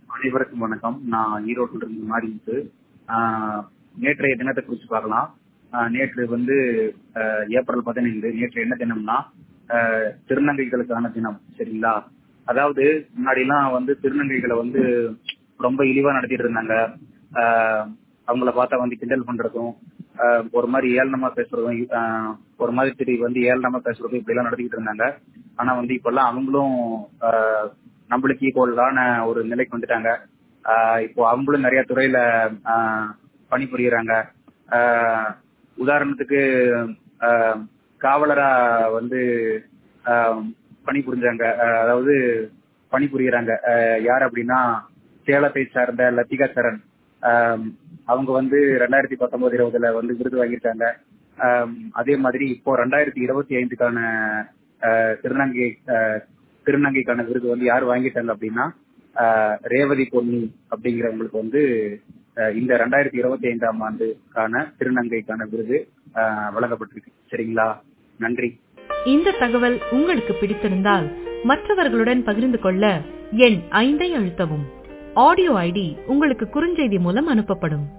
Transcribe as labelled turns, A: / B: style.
A: அனைவருக்கும் வணக்கம் நான் ஈரோட்டில் இருந்து மாறிட்டு நேற்றைய தினத்தை குறித்து பார்க்கலாம் ஆஹ் நேற்று வந்து ஆஹ் ஏப்ரல் பதினைந்து நேற்று என்ன தினம்னா ஆஹ் திருநங்கைகளுக்கான தினம் சரிங்களா அதாவது முன்னாடிலாம் வந்து திருநங்கைகளை வந்து ரொம்ப இழிவா நடத்திட்டு இருந்தாங்க ஆஹ் அவங்கள பார்த்தா வந்து கிண்டல் பண்றதும் ஆஹ் ஒரு மாதிரி ஏளனமா பேசுறதும் ஆஹ் ஒரு மாதிரி திரி வந்து ஏளனமா பேசுறதும் இப்படி எல்லாம் நடத்திக்கிட்டு இருந்தாங்க ஆனா வந்து இப்பெல்லாம் அவங்களும் ஆஹ் நம்மளுக்கு ஈக்குவலான ஒரு நிலைக்கு வந்துட்டாங்க ஆஹ் இப்போ அவங்களும் நிறைய துறையில ஆஹ் பணிபுரியறாங்க ஆஹ் உதாரணத்துக்கு ஆஹ் காவலரா வந்து ஆஹ் பணிபுரிஞ்சாங்க ஆஹ் அதாவது பணிபுரியறாங்க ஆஹ் யார் அப்படின்னா சேலத்தை சார்ந்த லத்திகா சரண் ஆஹ் அவங்க வந்து ரெண்டாயிரத்தி பத்தொன்பது இருபதுல வந்து விருது வாங்கியிருக்காங்க ஆஹ் அதே மாதிரி இப்போ ரெண்டாயிரத்தி இருபத்தி ஐந்துக்கான ஆஹ் திருநங்கை ஆஹ் திருநங்கைக்கான விருது வந்து யார் வாங்கிட்டாங்க அப்படின்னா ஆஹ் ரேவதி பொன்னி அப்படிங்கிறவங்களுக்கு வந்து ஆஹ் இந்த ரெண்டாயிரத்தி இருபத்தி ஐந்தாம் ஆண்டுக்கான திருநங்கைக்கான விருது ஆஹ் வழங்கப்பட்டிருக்கு சரிங்களா நன்றி
B: இந்த தகவல் உங்களுக்கு பிடித்திருந்தால் மற்றவர்களுடன் பகிர்ந்து கொள்ள எண் ஐந்தை அழுத்தவும் ஆடியோ ஐடி உங்களுக்கு குறுஞ்செய்தி மூலம் அனுப்பப்படும்